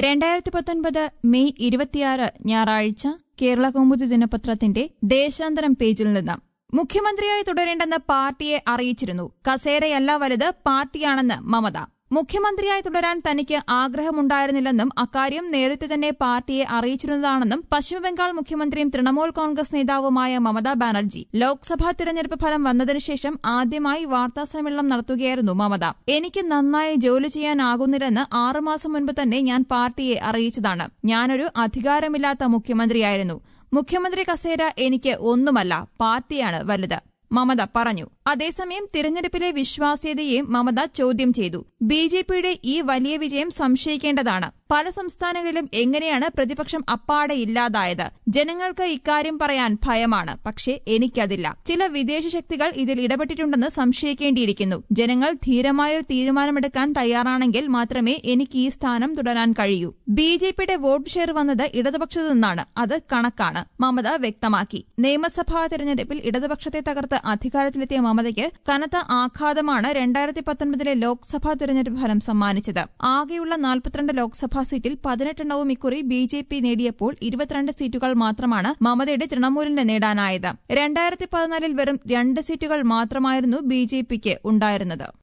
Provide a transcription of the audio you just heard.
രണ്ടായിരത്തി പത്തൊൻപത് മെയ് ഇരുപത്തിയാറ് ഞായറാഴ്ച കേരള കൗമുദി ദിനപത്രത്തിന്റെ ദേശാന്തരം പേജിൽ നിന്ന് മുഖ്യമന്ത്രിയായി തുടരേണ്ടെന്ന് പാർട്ടിയെ അറിയിച്ചിരുന്നു കസേരയല്ല വലുത് പാർട്ടിയാണെന്ന് മമത മുഖ്യമന്ത്രിയായി തുടരാൻ തനിക്ക് ആഗ്രഹമുണ്ടായിരുന്നില്ലെന്നും അക്കാര്യം നേരത്തെ തന്നെ പാർട്ടിയെ അറിയിച്ചിരുന്നതാണെന്നും പശ്ചിമബംഗാൾ മുഖ്യമന്ത്രിയും തൃണമൂൽ കോൺഗ്രസ് നേതാവുമായ മമതാ ബാനർജി ലോക്സഭാ തിരഞ്ഞെടുപ്പ് ഫലം വന്നതിനുശേഷം ആദ്യമായി വാർത്താസമ്മേളനം നടത്തുകയായിരുന്നു മമത എനിക്ക് നന്നായി ജോലി ചെയ്യാനാകുന്നില്ലെന്ന് ആറുമാസം മുൻപ് തന്നെ ഞാൻ പാർട്ടിയെ അറിയിച്ചതാണ് ഞാനൊരു അധികാരമില്ലാത്ത മുഖ്യമന്ത്രിയായിരുന്നു മുഖ്യമന്ത്രി കസേര എനിക്ക് ഒന്നുമല്ല പാർട്ടിയാണ് വലുത് മമത പറഞ്ഞു അതേസമയം തിരഞ്ഞെടുപ്പിലെ വിശ്വാസ്യതയെയും മമത ചോദ്യം ചെയ്തു ബി ജെ പിയുടെ ഈ വലിയ വിജയം സംശയിക്കേണ്ടതാണ് പല സംസ്ഥാനങ്ങളിലും എങ്ങനെയാണ് പ്രതിപക്ഷം അപ്പാടെ ഇല്ലാതായത് ജനങ്ങൾക്ക് ഇക്കാര്യം പറയാൻ ഭയമാണ് പക്ഷേ എനിക്കതില്ല ചില വിദേശ ശക്തികൾ ഇതിൽ ഇടപെട്ടിട്ടുണ്ടെന്ന് സംശയിക്കേണ്ടിയിരിക്കുന്നു ജനങ്ങൾ ധീരമായ ഒരു തീരുമാനമെടുക്കാൻ തയ്യാറാണെങ്കിൽ മാത്രമേ എനിക്ക് ഈ സ്ഥാനം തുടരാൻ കഴിയൂ ബി ജെ പിയുടെ വോട്ട് ഷെയർ വന്നത് ഇടതുപക്ഷത്തു നിന്നാണ് അത് കണക്കാണ് മമത വ്യക്തമാക്കി നിയമസഭാ തെരഞ്ഞെടുപ്പിൽ ഇടതുപക്ഷത്തെ തകർത്ത് അധികാരത്തിലെത്തിയ മമതയ്ക്ക് കനത്ത ആഘാതമാണ് രണ്ടായിരത്തി പത്തൊൻപതിലെ ലോക്സഭാ തെരഞ്ഞെടുപ്പ് ഫലം സമ്മാനിച്ചത് ആകെയുള്ള നാൽപ്പത്തിരണ്ട് ലോക്സഭാ സീറ്റിൽ പതിനെട്ടെണ്ണവും ഇക്കുറി ബി ജെ പി നേടിയപ്പോൾ ഇരുപത്തിരണ്ട് സീറ്റുകൾ മാത്രമാണ് മമതയുടെ തൃണമൂലിന് നേടാനായത് രണ്ടായിരത്തി പതിനാലിൽ വെറും രണ്ട് സീറ്റുകൾ മാത്രമായിരുന്നു ബി ജെ പിക്ക് ഉണ്ടായിരുന്നത്